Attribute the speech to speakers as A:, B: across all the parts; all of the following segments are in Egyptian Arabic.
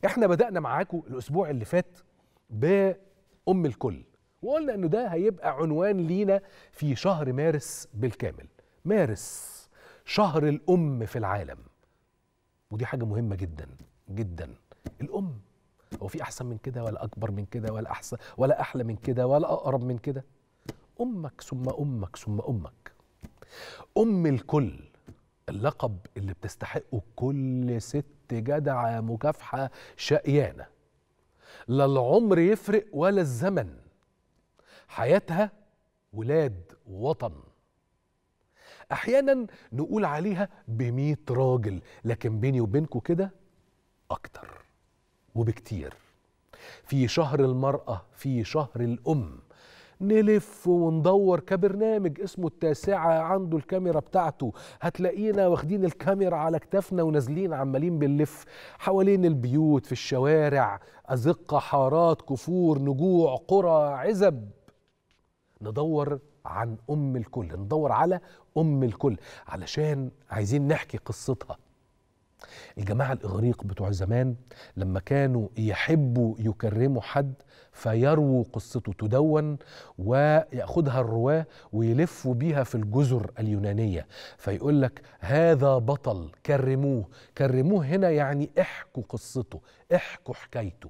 A: احنا بدأنا معاكم الأسبوع اللي فات بأم الكل وقلنا إنه ده هيبقى عنوان لينا في شهر مارس بالكامل مارس شهر الأم في العالم ودي حاجة مهمة جدا جدا الأم هو في أحسن من كده ولا أكبر من كده ولا أحسن ولا أحلى من كده ولا أقرب من كده أمك ثم أمك ثم أمك أم الكل اللقب اللي بتستحقه كل ست جدعة مكافحة شقيانة لا العمر يفرق ولا الزمن حياتها ولاد وطن أحيانا نقول عليها بمية راجل لكن بيني وبينكم كده أكتر وبكتير في شهر المرأة في شهر الأم نلف وندور كبرنامج اسمه التاسعة عنده الكاميرا بتاعته هتلاقينا واخدين الكاميرا على كتافنا ونازلين عمالين بنلف حوالين البيوت في الشوارع أزقة حارات كفور نجوع قرى عزب ندور عن أم الكل ندور على أم الكل علشان عايزين نحكي قصتها الجماعة الإغريق بتوع زمان لما كانوا يحبوا يكرموا حد فيرووا قصته تدون ويأخذها الرواة ويلفوا بيها في الجزر اليونانية فيقول لك هذا بطل كرموه كرموه هنا يعني احكوا قصته احكوا حكايته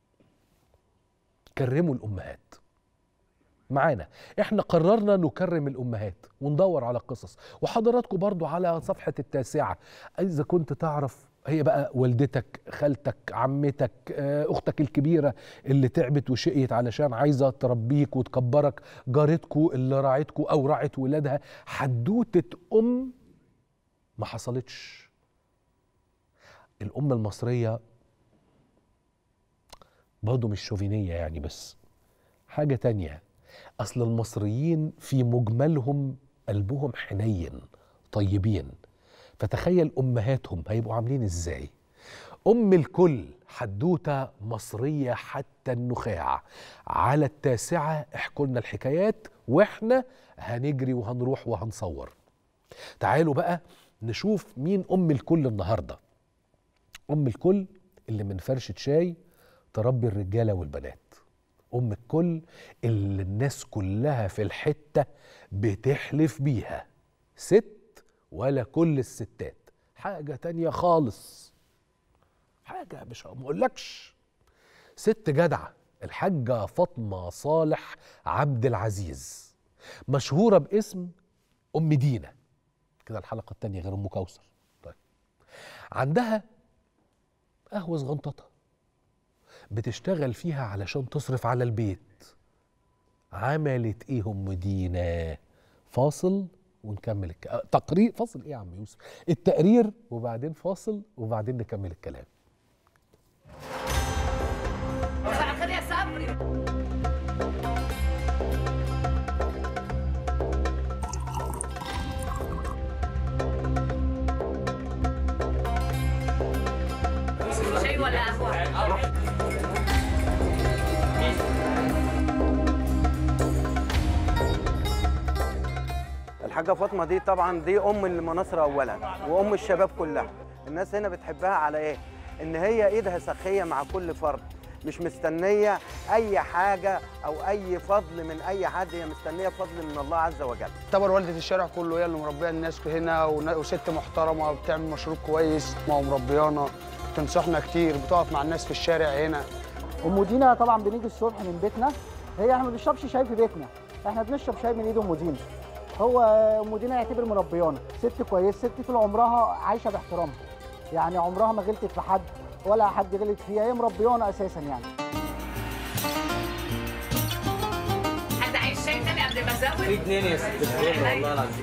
A: كرموا الأمهات معانا احنا قررنا نكرم الامهات وندور على قصص وحضراتكم برضو على صفحة التاسعة اذا كنت تعرف هي بقى والدتك خالتك عمتك اختك الكبيرة اللي تعبت وشقيت علشان عايزة تربيك وتكبرك جارتكو اللي راعتكو او راعت ولادها حدوتة ام ما حصلتش الام المصرية برضه مش شوفينية يعني بس حاجة تانية أصل المصريين في مجملهم قلبهم حنين طيبين فتخيل أمهاتهم هيبقوا عاملين إزاي أم الكل حدوتة مصرية حتى النخاع على التاسعة احكوا لنا الحكايات وإحنا هنجري وهنروح وهنصور تعالوا بقى نشوف مين أم الكل النهاردة أم الكل اللي من فرشة شاي تربي الرجالة والبنات أم الكل اللي الناس كلها في الحتة بتحلف بيها ست ولا كل الستات حاجة تانية خالص حاجة مش مقولكش ست جدعة الحاجة فاطمة صالح عبد العزيز مشهورة باسم أم دينا كده الحلقة التانية غير أم كوثر طيب عندها قهوة صغنططة بتشتغل فيها علشان تصرف على البيت عملت ايه ام دينا فاصل ونكمل الك... تقرير فاصل ايه يا عم يوسف التقرير وبعدين فاصل وبعدين نكمل الكلام
B: صباح الخير يا صبري شاي ولا قهوه
C: الحاجة فاطمة دي طبعا دي أم المناصرة أولا وأم الشباب كلها الناس هنا بتحبها على إيه؟ إن هي إيدها سخية مع كل فرد مش مستنية أي حاجة أو أي فضل من أي حد هي مستنية فضل من الله عز وجل
D: تعتبر والدة الشارع كله هي اللي مربيه الناس هنا ون- وست محترمة وبتعمل مشروب كويس ما مربيانا بتنصحنا كتير بتقف مع الناس في الشارع هنا
E: ام دينا طبعا بنيجي الصبح من بيتنا هي احنا ما بنشربش شاي في بيتنا احنا بنشرب شاي من ايد ام دينا هو ام دينا يعتبر مربيانا ست كويس ست طول عمرها عايشه باحترام يعني عمرها ما غلطت في حد ولا حد غلط فيها هي مربيانا اساسا يعني
B: حد عايز شاي تاني قبل ما ازود
F: في اتنين يا ست الكل والله العظيم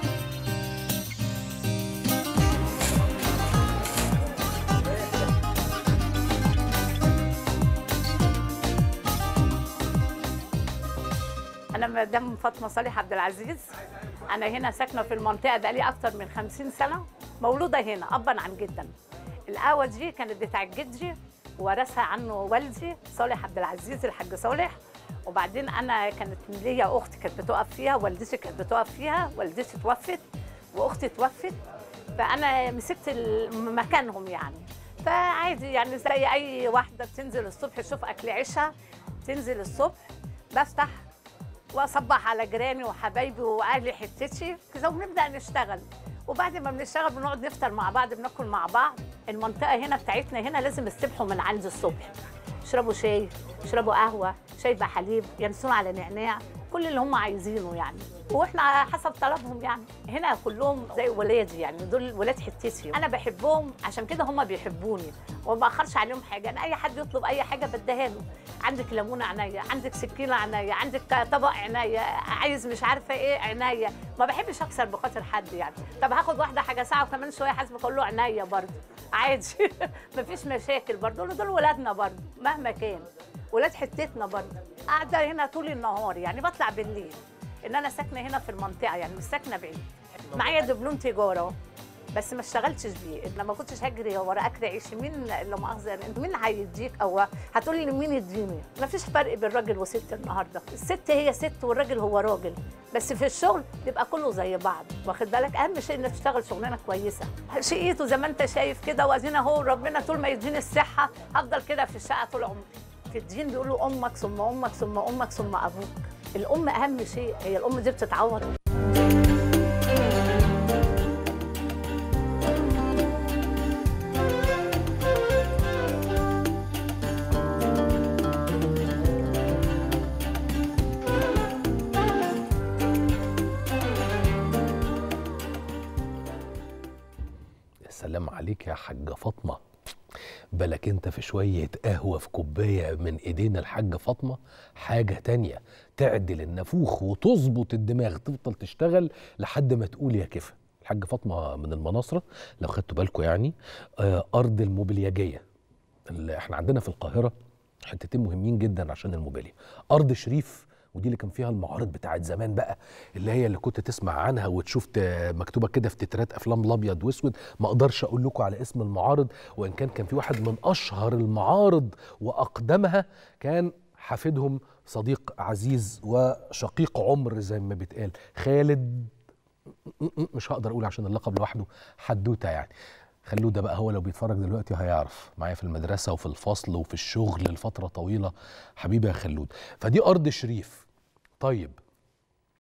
B: انا مدام فاطمه صالح عبد العزيز انا هنا ساكنه في المنطقه بقالي اكتر من 50 سنه مولوده هنا ابا عن جدا القهوه دي كانت بتاع جدي ورثها عنه والدي صالح عبد العزيز الحاج صالح وبعدين انا كانت ليا اخت كانت بتقف فيها والدتي كانت بتقف فيها والدتي توفت واختي توفت فانا مسكت ال- مكانهم يعني فعادي يعني زي اي واحده بتنزل الصبح تشوف اكل عيشها تنزل الصبح بفتح واصبح على جيراني وحبايبي واهلي حتتي كده ونبدا نشتغل وبعد ما بنشتغل بنقعد نفطر مع بعض بناكل مع بعض المنطقه هنا بتاعتنا هنا لازم يستبحوا من عندي الصبح يشربوا شاي يشربوا قهوه شاي بحليب ينسون على نعناع كل اللي هم عايزينه يعني واحنا على حسب طلبهم يعني هنا كلهم زي ولادي يعني دول ولاد حتتي انا بحبهم عشان كده هم بيحبوني وما باخرش عليهم حاجه انا اي حد يطلب اي حاجه بديها له عندك ليمونه عينيا عندك سكينه عينيا عندك طبق عينيا عايز مش عارفه ايه عينيا ما بحبش اكسر بخاطر حد يعني طب هاخد واحده حاجه ساعه وكمان شويه حاسبه اقول له عينيا برضه عادي مفيش مشاكل برضه دول ولادنا برضه مهما كان ولاد حتتنا برضه قاعده هنا طول النهار يعني بطلع بالليل ان انا ساكنه هنا في المنطقه يعني مش ساكنه بعيد معايا دبلوم تجاره بس ما اشتغلتش بيه إن ما كنتش هجري ورا اكل عيش مين لا مؤاخذه يعني مين هيديك او هتقولي لي مين يديني ما فيش فرق بين راجل وست النهارده الست هي ست والراجل هو راجل بس في الشغل يبقى كله زي بعض واخد بالك اهم شيء انك تشتغل شغلانه كويسه شقيته زي ما انت شايف كده وادينا اهو ربنا طول ما يديني الصحه هفضل كده في الشقه طول عمري في الدين بيقولوا امك ثم امك ثم امك ثم ابوك الام اهم شيء هي الام دي بتتعوض
A: يا سلام عليك يا حاجة فاطمة بالك انت في شوية قهوة في كوباية من ايدينا الحاجة فاطمة حاجة تانية تعدل النافوخ وتظبط الدماغ تفضل تشتغل لحد ما تقول يا كفى الحاجة فاطمة من المناصرة لو خدتوا بالكم يعني آه أرض الموبيلياجية اللي احنا عندنا في القاهرة حتتين مهمين جدا عشان الموبيليا أرض شريف ودي اللي كان فيها المعارض بتاعت زمان بقى اللي هي اللي كنت تسمع عنها وتشوف ت- مكتوبه كده في تترات افلام الابيض واسود ما اقدرش اقول لكم على اسم المعارض وان كان كان في واحد من اشهر المعارض واقدمها كان حافدهم صديق عزيز وشقيق عمر زي ما بيتقال خالد م- م- مش هقدر اقول عشان اللقب لوحده حدوته يعني خلوه ده بقى هو لو بيتفرج دلوقتي هيعرف معايا في المدرسة وفي الفصل وفي الشغل لفترة طويلة حبيبي يا خلود فدي أرض شريف طيب